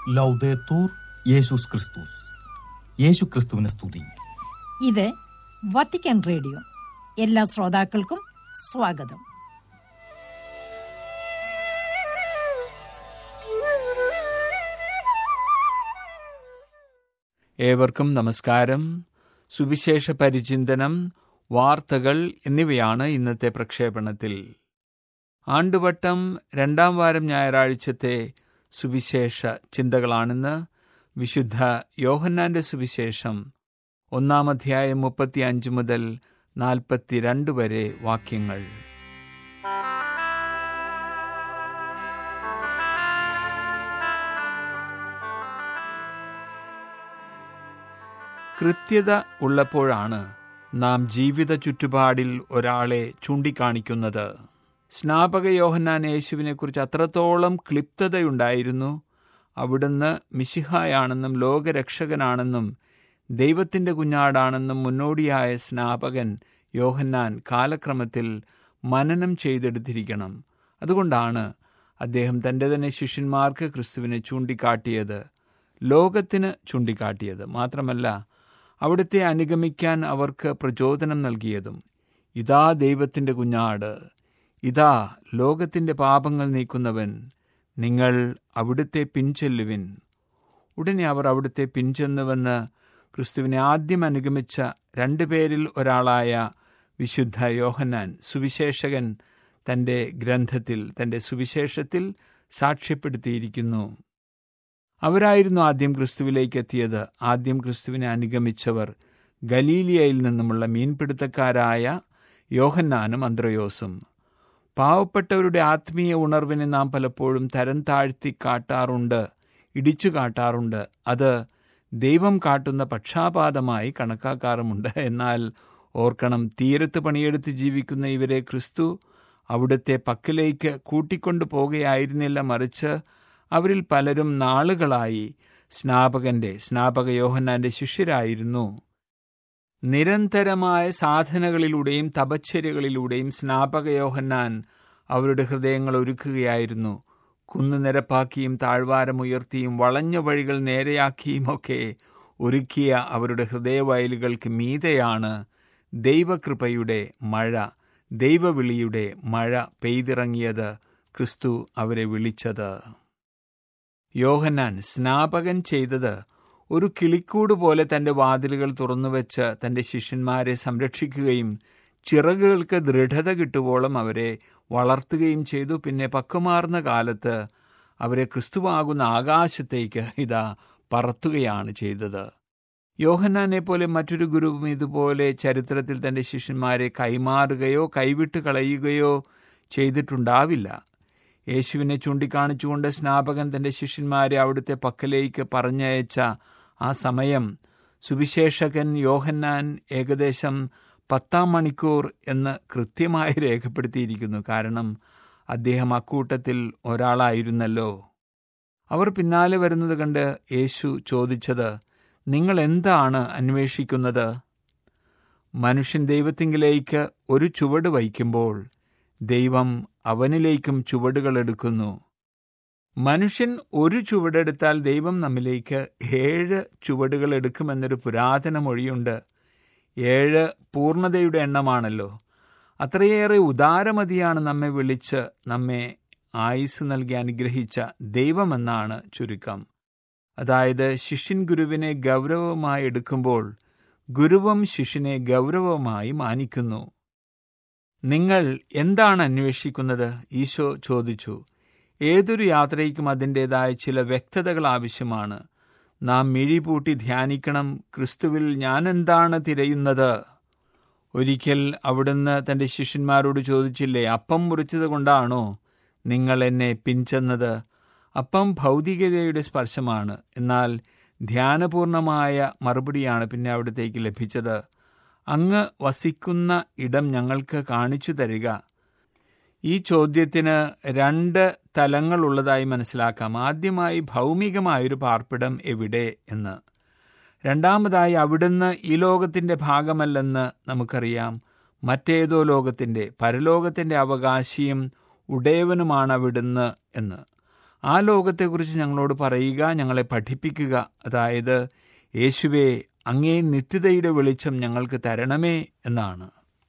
ലൗദേത്തൂർ യേശുസ് ക്രിസ്തുസ് യേശു ക്രിസ്തുവിനെ സ്തുതി ഇത് വത്തിക്കാൻ റേഡിയോ എല്ലാ ശ്രോതാക്കൾക്കും സ്വാഗതം ഏവർക്കും നമസ്കാരം സുവിശേഷ പരിചിന്തനം വാർത്തകൾ എന്നിവയാണ് ഇന്നത്തെ പ്രക്ഷേപണത്തിൽ ആണ്ടുവട്ടം രണ്ടാം വാരം ഞായറാഴ്ചത്തെ സുവിശേഷ ചിന്തകളാണെന്ന് വിശുദ്ധ യോഹന്നാന്റെ സുവിശേഷം ഒന്നാം അധ്യായം മുപ്പത്തിയഞ്ച് മുതൽ നാൽപ്പത്തിരണ്ട് വരെ വാക്യങ്ങൾ കൃത്യത ഉള്ളപ്പോഴാണ് നാം ജീവിത ചുറ്റുപാടിൽ ഒരാളെ ചൂണ്ടിക്കാണിക്കുന്നത് സ്നാപക യോഹന്നാൻ യേശുവിനെക്കുറിച്ച് അത്രത്തോളം ക്ലിപ്തതയുണ്ടായിരുന്നു അവിടുന്ന് മിശിഹായാണെന്നും ലോകരക്ഷകനാണെന്നും ദൈവത്തിൻ്റെ കുഞ്ഞാടാണെന്നും മുന്നോടിയായ സ്നാപകൻ യോഹന്നാൻ കാലക്രമത്തിൽ മനനം ചെയ്തെടുത്തിരിക്കണം അതുകൊണ്ടാണ് അദ്ദേഹം തൻ്റെ തന്നെ ശിഷ്യന്മാർക്ക് ക്രിസ്തുവിനെ ചൂണ്ടിക്കാട്ടിയത് ലോകത്തിന് ചൂണ്ടിക്കാട്ടിയത് മാത്രമല്ല അവിടുത്തെ അനുഗമിക്കാൻ അവർക്ക് പ്രചോദനം നൽകിയതും ഇതാ ദൈവത്തിൻ്റെ കുഞ്ഞാട് ഇതാ ലോകത്തിൻ്റെ പാപങ്ങൾ നീക്കുന്നവൻ നിങ്ങൾ അവിടുത്തെ പിൻചെല്ലുവിൻ ഉടനെ അവർ അവിടുത്തെ പിൻചെന്നുവെന്ന് ക്രിസ്തുവിനെ ആദ്യം അനുഗമിച്ച രണ്ടുപേരിൽ ഒരാളായ വിശുദ്ധ യോഹന്നാൻ സുവിശേഷകൻ തൻ്റെ ഗ്രന്ഥത്തിൽ തൻ്റെ സുവിശേഷത്തിൽ സാക്ഷ്യപ്പെടുത്തിയിരിക്കുന്നു അവരായിരുന്നു ആദ്യം ക്രിസ്തുവിലേക്ക് എത്തിയത് ആദ്യം ക്രിസ്തുവിനെ അനുഗമിച്ചവർ ഗലീലിയയിൽ നിന്നുമുള്ള മീൻപിടുത്തക്കാരായ യോഹന്നാനും അന്ത്രയോസും പാവപ്പെട്ടവരുടെ ആത്മീയ ഉണർവിനെ നാം പലപ്പോഴും തരം താഴ്ത്തി കാട്ടാറുണ്ട് ഇടിച്ചു കാട്ടാറുണ്ട് അത് ദൈവം കാട്ടുന്ന പക്ഷാപാതമായി കണക്കാക്കാറുമുണ്ട് എന്നാൽ ഓർക്കണം തീരത്ത് പണിയെടുത്ത് ജീവിക്കുന്ന ഇവരെ ക്രിസ്തു അവിടുത്തെ പക്കലേക്ക് കൂട്ടിക്കൊണ്ടു പോകുകയായിരുന്നില്ല മറിച്ച് അവരിൽ പലരും നാളുകളായി സ്നാപകന്റെ സ്നാപക യോഹന്നാന്റെ ശിഷ്യരായിരുന്നു നിരന്തരമായ സാധനകളിലൂടെയും തപച്ചര്യകളിലൂടെയും സ്നാപക യോഹന്നാൻ അവരുടെ ഹൃദയങ്ങൾ ഒരുക്കുകയായിരുന്നു കുന്നു നിരപ്പാക്കിയും താഴ്വാരം ഉയർത്തിയും വളഞ്ഞ വഴികൾ നേരെയാക്കിയുമൊക്കെ ഒരുക്കിയ അവരുടെ ഹൃദയവയലുകൾക്ക് മീതെയാണ് ദൈവകൃപയുടെ മഴ ദൈവവിളിയുടെ മഴ പെയ്തിറങ്ങിയത് ക്രിസ്തു അവരെ വിളിച്ചത് യോഹന്നാൻ സ്നാപകൻ ചെയ്തത് ഒരു കിളിക്കൂട് പോലെ തന്റെ വാതിലുകൾ തുറന്നുവെച്ച് തന്റെ ശിഷ്യന്മാരെ സംരക്ഷിക്കുകയും ചിറകുകൾക്ക് ദൃഢത കിട്ടുവോളം അവരെ വളർത്തുകയും ചെയ്തു പിന്നെ പക്കുമാറുന്ന കാലത്ത് അവരെ ക്രിസ്തുവാകുന്ന ആകാശത്തേക്ക് ഇതാ പറത്തുകയാണ് ചെയ്തത് യോഹന്നാനെ പോലെ മറ്റൊരു ഗുരുവും ഇതുപോലെ ചരിത്രത്തിൽ തന്റെ ശിഷ്യന്മാരെ കൈമാറുകയോ കൈവിട്ട് കളയുകയോ ചെയ്തിട്ടുണ്ടാവില്ല യേശുവിനെ ചൂണ്ടിക്കാണിച്ചുകൊണ്ട് സ്നാപകൻ തന്റെ ശിഷ്യന്മാരെ അവിടുത്തെ പക്കലേക്ക് പറഞ്ഞയച്ച ആ സമയം സുവിശേഷകൻ യോഹന്നാൻ ഏകദേശം പത്താം മണിക്കൂർ എന്ന് കൃത്യമായി രേഖപ്പെടുത്തിയിരിക്കുന്നു കാരണം അദ്ദേഹം അക്കൂട്ടത്തിൽ ഒരാളായിരുന്നല്ലോ അവർ പിന്നാലെ വരുന്നത് കണ്ട് യേശു ചോദിച്ചത് നിങ്ങൾ എന്താണ് അന്വേഷിക്കുന്നത് മനുഷ്യൻ ദൈവത്തിങ്കിലേക്ക് ഒരു ചുവട് വയ്ക്കുമ്പോൾ ദൈവം അവനിലേക്കും ചുവടുകൾ എടുക്കുന്നു മനുഷ്യൻ ഒരു ചുവടെടുത്താൽ ദൈവം നമ്മിലേക്ക് ഏഴ് ചുവടുകൾ എടുക്കുമെന്നൊരു പുരാതന മൊഴിയുണ്ട് ഏഴ് പൂർണ്ണതയുടെ എണ്ണമാണല്ലോ അത്രയേറെ ഉദാരമതിയാണ് നമ്മെ വിളിച്ച് നമ്മെ ആയുസ് നൽകി അനുഗ്രഹിച്ച ദൈവമെന്നാണ് ചുരുക്കം അതായത് ശിഷ്യൻ ഗുരുവിനെ ഗൗരവമായി എടുക്കുമ്പോൾ ഗുരുവം ശിഷ്യനെ ഗൗരവമായി മാനിക്കുന്നു നിങ്ങൾ എന്താണ് അന്വേഷിക്കുന്നത് ഈശോ ചോദിച്ചു ഏതൊരു യാത്രയ്ക്കും അതിൻ്റെതായ ചില വ്യക്തതകൾ ആവശ്യമാണ് നാം മിഴിപൂട്ടി ധ്യാനിക്കണം ക്രിസ്തുവിൽ ഞാൻ എന്താണ് തിരയുന്നത് ഒരിക്കൽ അവിടുന്ന് തൻ്റെ ശിഷ്യന്മാരോട് ചോദിച്ചില്ലേ അപ്പം മുറിച്ചത് കൊണ്ടാണോ നിങ്ങൾ എന്നെ പിൻചെന്നത് അപ്പം ഭൗതികതയുടെ സ്പർശമാണ് എന്നാൽ ധ്യാനപൂർണമായ മറുപടിയാണ് പിന്നെ അവിടത്തേക്ക് ലഭിച്ചത് അങ്ങ് വസിക്കുന്ന ഇടം ഞങ്ങൾക്ക് കാണിച്ചു തരിക ഈ ചോദ്യത്തിന് രണ്ട് തലങ്ങളുള്ളതായി മനസ്സിലാക്കാം ആദ്യമായി ഭൗമികമായൊരു പാർപ്പിടം എവിടെ എന്ന് രണ്ടാമതായി അവിടുന്ന് ഈ ലോകത്തിൻ്റെ ഭാഗമല്ലെന്ന് നമുക്കറിയാം മറ്റേതോ ലോകത്തിൻ്റെ പരലോകത്തിൻ്റെ അവകാശിയും ഉടയവനുമാണ് അവിടുന്ന് എന്ന് ആ ലോകത്തെക്കുറിച്ച് ഞങ്ങളോട് പറയുക ഞങ്ങളെ പഠിപ്പിക്കുക അതായത് യേശുവെ അങ്ങേ നിത്യതയുടെ വെളിച്ചം ഞങ്ങൾക്ക് തരണമേ എന്നാണ്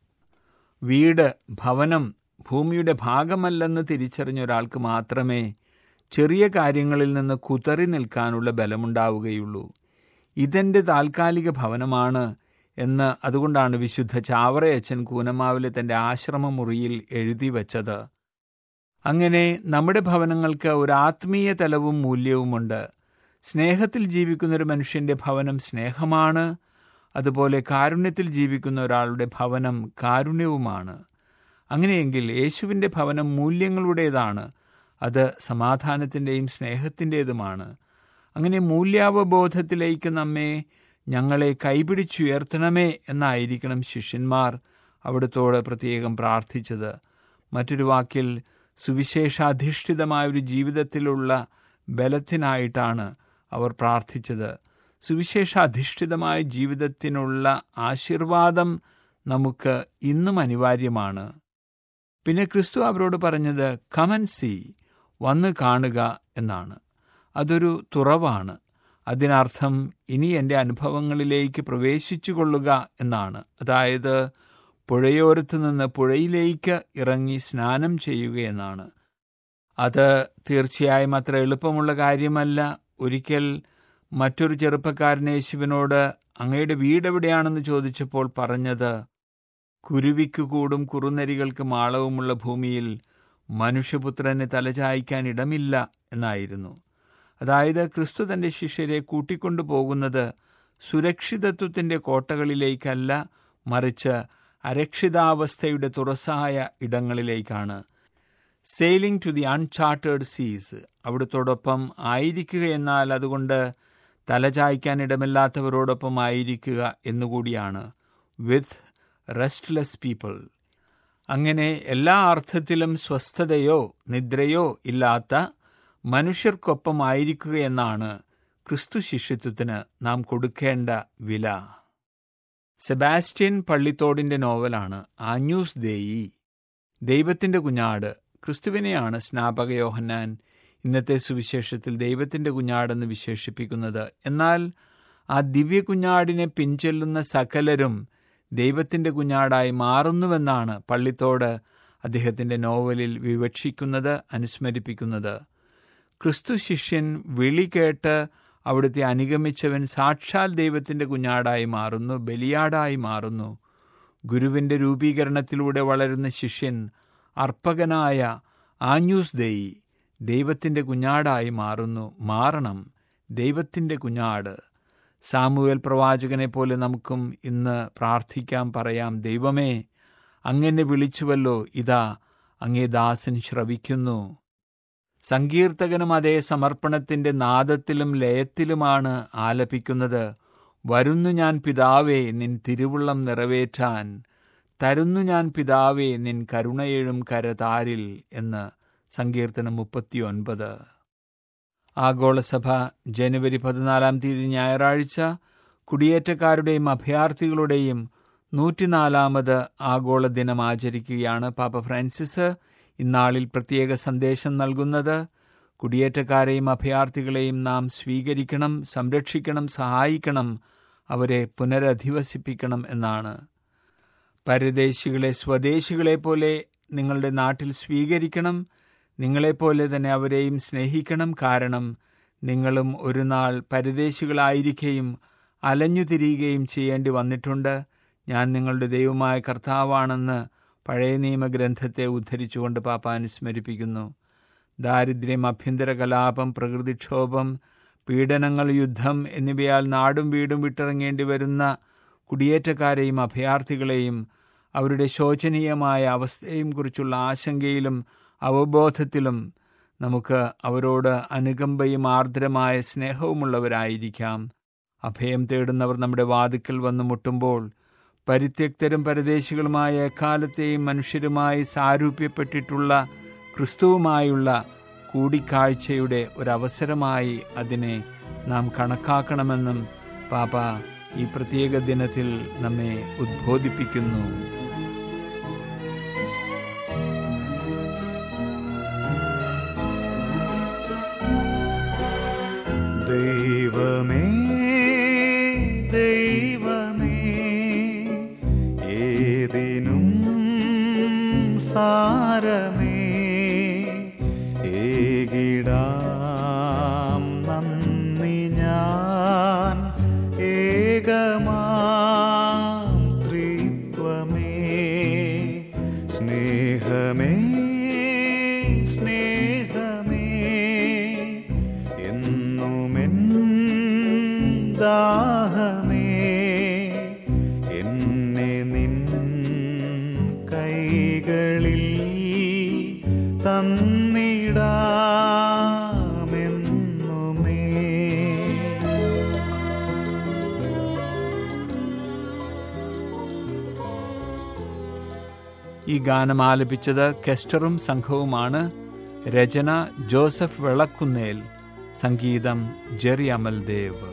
വീട് ഭവനം ഭൂമിയുടെ ഭാഗമല്ലെന്ന് തിരിച്ചറിഞ്ഞ ഒരാൾക്ക് മാത്രമേ ചെറിയ കാര്യങ്ങളിൽ നിന്ന് കുതറി നിൽക്കാനുള്ള ബലമുണ്ടാവുകയുള്ളൂ ഇതെൻ്റെ താൽക്കാലിക ഭവനമാണ് എന്ന് അതുകൊണ്ടാണ് വിശുദ്ധ ചാവറയച്ചൻ കൂനമാവിലെ തൻ്റെ ആശ്രമ മുറിയിൽ എഴുതി വച്ചത് അങ്ങനെ നമ്മുടെ ഭവനങ്ങൾക്ക് ഒരു ആത്മീയ തലവും മൂല്യവുമുണ്ട് സ്നേഹത്തിൽ ജീവിക്കുന്ന ഒരു മനുഷ്യൻ്റെ ഭവനം സ്നേഹമാണ് അതുപോലെ കാരുണ്യത്തിൽ ജീവിക്കുന്ന ഒരാളുടെ ഭവനം കാരുണ്യവുമാണ് അങ്ങനെയെങ്കിൽ യേശുവിൻ്റെ ഭവനം മൂല്യങ്ങളുടേതാണ് അത് സമാധാനത്തിൻ്റെയും സ്നേഹത്തിൻ്റേതുമാണ് അങ്ങനെ മൂല്യാവബോധത്തിലേക്ക് നമ്മെ ഞങ്ങളെ കൈപിടിച്ചുയർത്തണമേ എന്നായിരിക്കണം ശിഷ്യന്മാർ അവിടുത്തോട് പ്രത്യേകം പ്രാർത്ഥിച്ചത് മറ്റൊരു വാക്കിൽ സുവിശേഷാധിഷ്ഠിതമായ ഒരു ജീവിതത്തിലുള്ള ബലത്തിനായിട്ടാണ് അവർ പ്രാർത്ഥിച്ചത് സുവിശേഷാധിഷ്ഠിതമായ ജീവിതത്തിനുള്ള ആശീർവാദം നമുക്ക് ഇന്നും അനിവാര്യമാണ് പിന്നെ ക്രിസ്തു അവരോട് പറഞ്ഞത് കമൻ സി വന്ന് കാണുക എന്നാണ് അതൊരു തുറവാണ് അതിനർത്ഥം ഇനി എൻ്റെ അനുഭവങ്ങളിലേക്ക് പ്രവേശിച്ചു കൊള്ളുക എന്നാണ് അതായത് പുഴയോരത്ത് നിന്ന് പുഴയിലേക്ക് ഇറങ്ങി സ്നാനം ചെയ്യുക എന്നാണ് അത് തീർച്ചയായും അത്ര എളുപ്പമുള്ള കാര്യമല്ല ഒരിക്കൽ മറ്റൊരു ചെറുപ്പക്കാരൻ യേശുവിനോട് അങ്ങയുടെ വീടെവിടെയാണെന്ന് ചോദിച്ചപ്പോൾ പറഞ്ഞത് കുരുവിക്ക് കൂടും കുറുനരികൾക്ക് മാളവുമുള്ള ഭൂമിയിൽ മനുഷ്യപുത്രന് തലചായ്ക്കാൻ ഇടമില്ല എന്നായിരുന്നു അതായത് ക്രിസ്തു തൻ്റെ ശിഷ്യരെ കൂട്ടിക്കൊണ്ടു പോകുന്നത് സുരക്ഷിതത്വത്തിൻ്റെ കോട്ടകളിലേക്കല്ല മറിച്ച് അരക്ഷിതാവസ്ഥയുടെ തുറസായ ഇടങ്ങളിലേക്കാണ് sailing to the uncharted seas അവിടുത്തോടൊപ്പം ആയിരിക്കുക എന്നാൽ അതുകൊണ്ട് തലചായ്ക്കാൻ ഇടമില്ലാത്തവരോടൊപ്പം ആയിരിക്കുക എന്നുകൂടിയാണ് വിത്ത് റെസ്റ്റ്ലെസ് പീപ്പിൾ അങ്ങനെ എല്ലാ അർത്ഥത്തിലും സ്വസ്ഥതയോ നിദ്രയോ ഇല്ലാത്ത മനുഷ്യർക്കൊപ്പം ആയിരിക്കുക എന്നാണ് ക്രിസ്തു ശിഷ്യത്വത്തിന് നാം കൊടുക്കേണ്ട വില സെബാസ്റ്റ്യൻ പള്ളിത്തോടിൻ്റെ നോവലാണ് ആഞ്ഞൂസ് ദേയി ദൈവത്തിൻ്റെ കുഞ്ഞാട് ക്രിസ്തുവിനെയാണ് സ്നാപക യോഹന്നാൻ ഇന്നത്തെ സുവിശേഷത്തിൽ ദൈവത്തിൻ്റെ കുഞ്ഞാടെന്ന് വിശേഷിപ്പിക്കുന്നത് എന്നാൽ ആ ദിവ്യ കുഞ്ഞാടിനെ പിൻചെല്ലുന്ന സകലരും ദൈവത്തിൻ്റെ കുഞ്ഞാടായി മാറുന്നുവെന്നാണ് പള്ളിത്തോട് അദ്ദേഹത്തിൻ്റെ നോവലിൽ വിവക്ഷിക്കുന്നത് അനുസ്മരിപ്പിക്കുന്നത് ക്രിസ്തു ശിഷ്യൻ വിളി കേട്ട് അവിടുത്തെ അനുഗമിച്ചവൻ സാക്ഷാൽ ദൈവത്തിൻ്റെ കുഞ്ഞാടായി മാറുന്നു ബലിയാടായി മാറുന്നു ഗുരുവിൻ്റെ രൂപീകരണത്തിലൂടെ വളരുന്ന ശിഷ്യൻ അർപ്പകനായ ആഞ്ഞൂസ് ദേയി ദൈവത്തിൻ്റെ കുഞ്ഞാടായി മാറുന്നു മാറണം ദൈവത്തിൻ്റെ കുഞ്ഞാട് സാമുവേൽ പ്രവാചകനെ പോലെ നമുക്കും ഇന്ന് പ്രാർത്ഥിക്കാം പറയാം ദൈവമേ അങ്ങനെ വിളിച്ചുവല്ലോ ഇതാ അങ്ങേ ദാസൻ ശ്രവിക്കുന്നു സങ്കീർത്തകനും അതേ സമർപ്പണത്തിൻ്റെ നാദത്തിലും ലയത്തിലുമാണ് ആലപിക്കുന്നത് വരുന്നു ഞാൻ പിതാവേ നിൻ തിരുവുള്ളം നിറവേറ്റാൻ തരുന്നു ഞാൻ പിതാവേ നിൻ കരുണയെഴും കരതാരിൽ എന്ന് സങ്കീർത്തനം മുപ്പത്തിയൊൻപത് ആഗോളസഭ ജനുവരി പതിനാലാം തീയതി ഞായറാഴ്ച കുടിയേറ്റക്കാരുടെയും അഭയാർത്ഥികളുടെയും നൂറ്റിനാലാമത് ആഗോള ദിനം ആചരിക്കുകയാണ് പാപ്പ ഫ്രാൻസിസ് ഇന്നാളിൽ പ്രത്യേക സന്ദേശം നൽകുന്നത് കുടിയേറ്റക്കാരെയും അഭയാർത്ഥികളെയും നാം സ്വീകരിക്കണം സംരക്ഷിക്കണം സഹായിക്കണം അവരെ പുനരധിവസിപ്പിക്കണം എന്നാണ് പരദേശികളെ സ്വദേശികളെ പോലെ നിങ്ങളുടെ നാട്ടിൽ സ്വീകരിക്കണം നിങ്ങളെപ്പോലെ തന്നെ അവരെയും സ്നേഹിക്കണം കാരണം നിങ്ങളും ഒരു നാൾ പരദേശികളായിരിക്കുകയും അലഞ്ഞുതിരിയുകയും ചെയ്യേണ്ടി വന്നിട്ടുണ്ട് ഞാൻ നിങ്ങളുടെ ദൈവമായ കർത്താവാണെന്ന് പഴയ നിയമഗ്രന്ഥത്തെ ഉദ്ധരിച്ചുകൊണ്ട് പാപ്പ അനുസ്മരിപ്പിക്കുന്നു ദാരിദ്ര്യം ആഭ്യന്തര കലാപം പ്രകൃതിക്ഷോഭം പീഡനങ്ങൾ യുദ്ധം എന്നിവയാൽ നാടും വീടും വിട്ടിറങ്ങേണ്ടി വരുന്ന കുടിയേറ്റക്കാരെയും അഭയാർത്ഥികളെയും അവരുടെ ശോചനീയമായ അവസ്ഥയെയും കുറിച്ചുള്ള ആശങ്കയിലും അവബോധത്തിലും നമുക്ക് അവരോട് അനുകമ്പയും ആർദ്രമായ സ്നേഹവുമുള്ളവരായിരിക്കാം അഭയം തേടുന്നവർ നമ്മുടെ വാതിക്കൽ വന്ന് മുട്ടുമ്പോൾ പരിത്യക്തരും പരദേശികളുമായ എക്കാലത്തെയും മനുഷ്യരുമായി സാരൂപ്യപ്പെട്ടിട്ടുള്ള ക്രിസ്തുവുമായുള്ള കൂടിക്കാഴ്ചയുടെ ഒരവസരമായി അതിനെ നാം കണക്കാക്കണമെന്നും പാപ്പ ഈ പ്രത്യേക ദിനത്തിൽ നമ്മെ ഉദ്ബോധിപ്പിക്കുന്നു ഏതിനും സാരമേ ഏകിടാം നന്ദി ഞാൻ ഏകമാം ത്രിത്വമേ സ്നേഹമേ സ്നേഹമേ എന്നുമെൻ ദാഹമേ എന്നെ നിൻ കൈകളിൽ തന്നിടാമെന്നുമേ ഈ ഗാനം ആലപിച്ചത് കെസ്റ്ററും സംഘവുമാണ് രചന ജോസഫ് വെളക്കുന്നേൽ സംഗീതം ജെറി അമൽദേവ്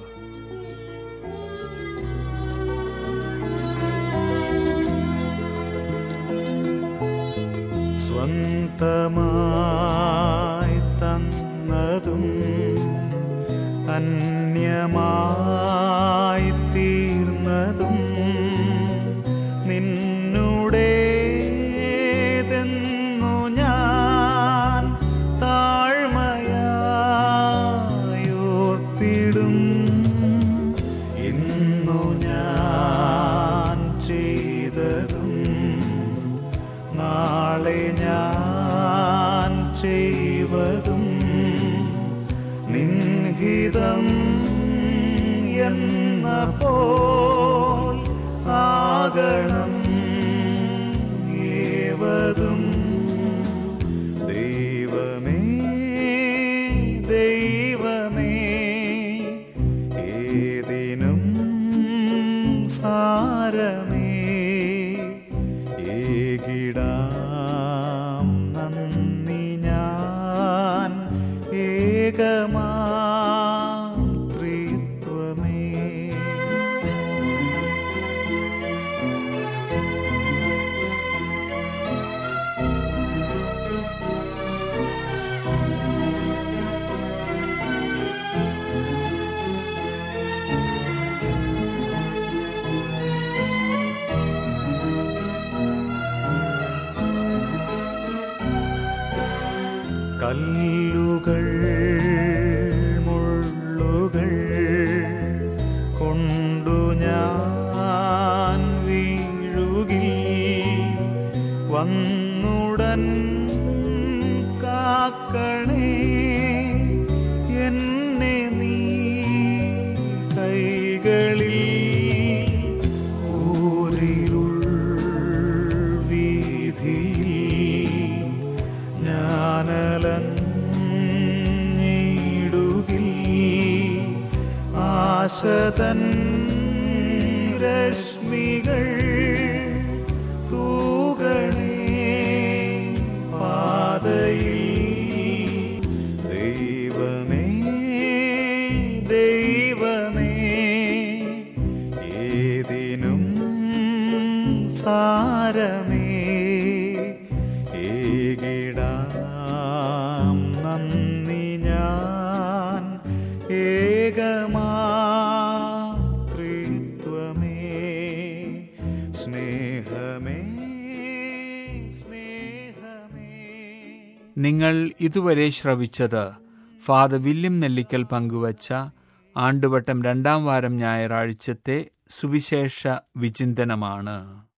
സ്വന്തമായി തന്നതും അന്യമായി തീർന്നതും നിന്നുടേതെന്നു ഞാൻ താഴ്മയായോർത്തിടും ഇന്നു ഞാൻ ചെയ്തതും നാളെ ഞാൻ ചെയ്വതും നിൻഹിതം എന്ന പോൽ ആകണം ഏവതും ദൈവമേ ദൈവമേ ഏതിനും സാരമേ ഏകിടാം നന്ദി ഞാൻ ഏകമാം ത്രിത്വമേ കല്ലുകൾ മുള്ളുകൾ കൊണ്ടു ഞാൻ വീഴുകിൽ വന്നുടൻ കാക്കണേ എന്നെ നീ കൈകളിൽ ഊരിരുൾ വീതിയിൽ ഞാനലഞ്ഞിടുകിൽ ആശതൻ രശ്മികൾ തൂകണേ പാതയിൽ ദൈവമേ ദൈവമേ ഏതിനും സാരമേ ഏകിടാം നന്ദി ഞാൻ ഏകമാതൃത്വമേ സ്നേഹമേ സ്നേഹമേ നിങ്ങൾ ഇതുവരെ ശ്രവിച്ചത് ഫാദർ വില്യം നെല്ലിക്കൽ പങ്കുവച്ച ആണ്ടുവട്ടം രണ്ടാം വാരം ഞായറാഴ്ചത്തെ സുവിശേഷ വിചിന്തനമാണ്